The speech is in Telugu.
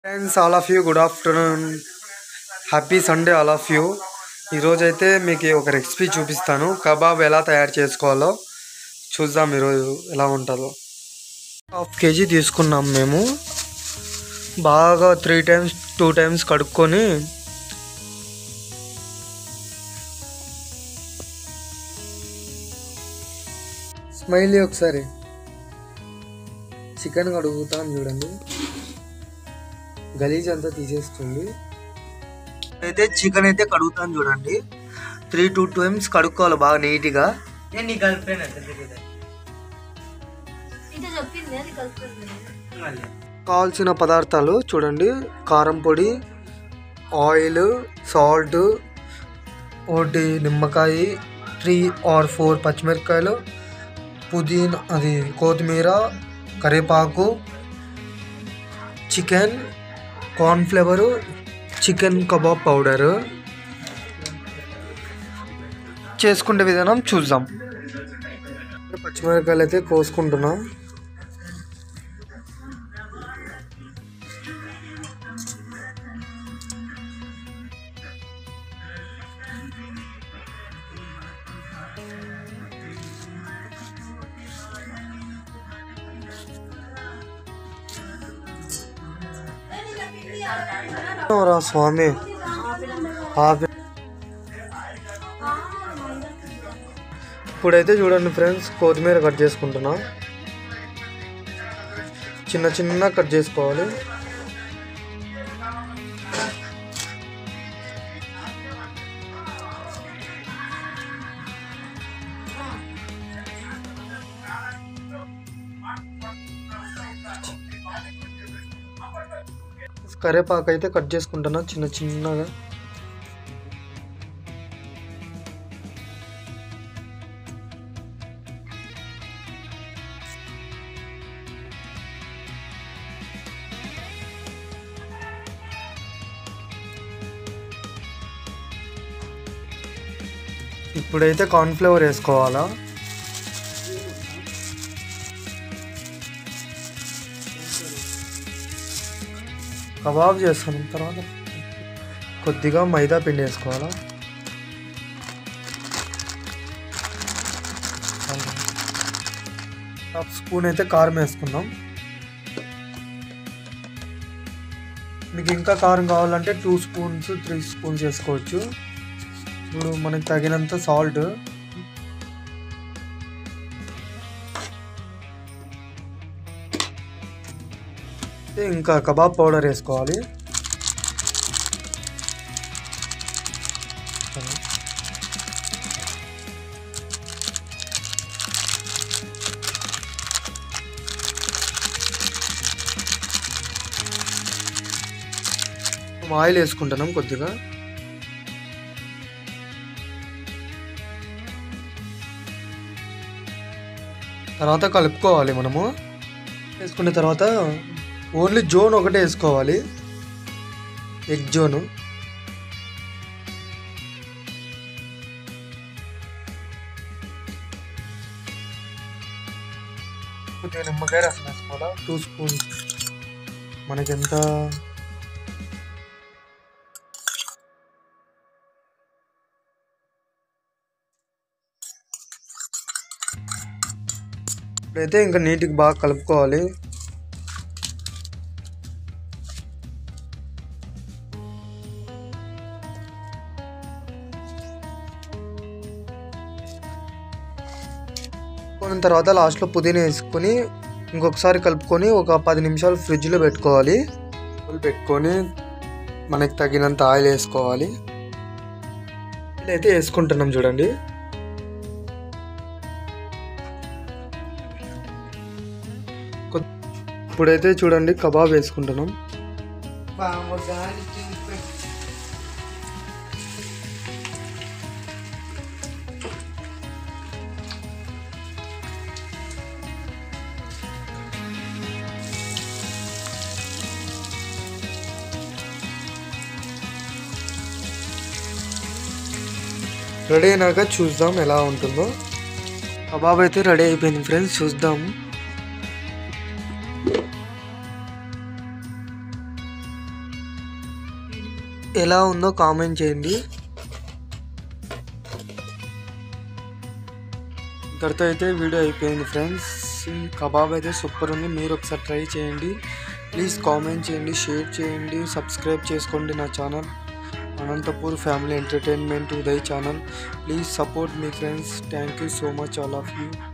friends all of you good afternoon happy Sunday all of you ఈరోజైతే మీకు ఒక రెసిపీ చూపిస్తాను కబాబ్ ఎలా తయారు చేసుకోవాలో చూద్దాం ఈరోజు ఎలా ఉంటుందో హాఫ్ కేజీ తీసుకున్నాం మేము బాగా త్రీ టైమ్స్ టూ టైమ్స్ కడుక్కొని స్మైలీ ఒకసారి చికెన్ కడుగుతాను చూడండి గలీజ్ అంతా తీసేస్తుంది అయితే చికెన్ అయితే కడుగుతాను చూడండి త్రీ టూ టైమ్స్ కడుక్కోవాలి బాగా నీట్గా నేను నీ గర్ల్ ఫ్రెండ్ అంటే తెలియదు ఇంత చెప్పింది అది కలుపుతుంది మళ్ళీ కావాల్సిన పదార్థాలు చూడండి కారం పొడి ఆయిల్ సాల్ట్ ఒకటి నిమ్మకాయ త్రీ ఆర్ ఫోర్ పచ్చిమిరపకాయలు పుదీనా అది కొత్తిమీర కరివేపాకు chicken cornflour chicken kebab powder చేసుకునే విధానం చూద్దాం పచ్చిమిరపకాయలు అయితే కోసుకుంటున్నాం రా స్వామి ఆపి ఇప్పుడైతే చూడండి ఫ్రెండ్స్ కొత్తిమీర కట్ చేసుకుంటున్నా చిన్న చిన్న కట్ చేసుకోవాలి కరివేపాకు అయితే కట్ చేసుకుంటున్నా చిన్న చిన్నగా ఇప్పుడైతే కార్న్ఫ్లవర్ వేసుకోవాలా కబాబ్ చేస్తాను తర్వాత కొద్దిగా మైదా పిండి వేసుకోవాలా హాఫ్ స్పూన్ అయితే కారం వేసుకుందాం మీకు ఇంకా కారం కావాలంటే టూ స్పూన్స్ త్రీ స్పూన్స్ వేసుకోవచ్చు ఇప్పుడు మనకి తగినంత సాల్ట్ ఇంకా కబాబ్ పౌడర్ వేసుకోవాలి ఆయిల్ వేసుకుంటున్నాం కొద్దిగా తర్వాత కలుపుకోవాలి మనము వేసుకున్న తర్వాత ఓన్లీ జోన్ ఒకటే వేసుకోవాలి ఎగ్ జోను కొద్దిగా నిమ్మకాయ రసం వేసుకోవాలా టూ స్పూన్స్ మనకి ఎంత ఇప్పుడైతే ఇంకా నీట్గా బాగా కలుపుకోవాలి కలుపుకున్న తర్వాత లాస్ట్లో పుదీనా వేసుకొని ఇంకొకసారి కలుపుకొని ఒక పది నిమిషాలు ఫ్రిడ్జ్లో పెట్టుకోవాలి పెట్టుకొని మనకి తగినంత ఆయిల్ వేసుకోవాలి ఆయిల్ అయితే వేసుకుంటున్నాం చూడండి కొ- ఇప్పుడైతే చూడండి కబాబ్ వేసుకుంటున్నాం బాగా గాలి చూపి రెడీ అయినాక చూద్దాం ఎలా ఉంటుందో కబాబ్ అయితే రెడీ అయిపోయింది ఫ్రెండ్స్ చూద్దాం ఎలా ఉందో కామెంట్ చేయండి ఇంతటితో అయితే వీడియో అయిపోయింది ఫ్రెండ్స్ కబాబ్ అయితే సూపర్ ఉంది మీరు ఒకసారి ట్రై చేయండి ప్లీజ్ కామెంట్ చేయండి షేర్ చేయండి సబ్స్క్రైబ్ చేసుకోండి నా channel Anantapur family entertainment Uday channel please support మీ friends thank you so much all of you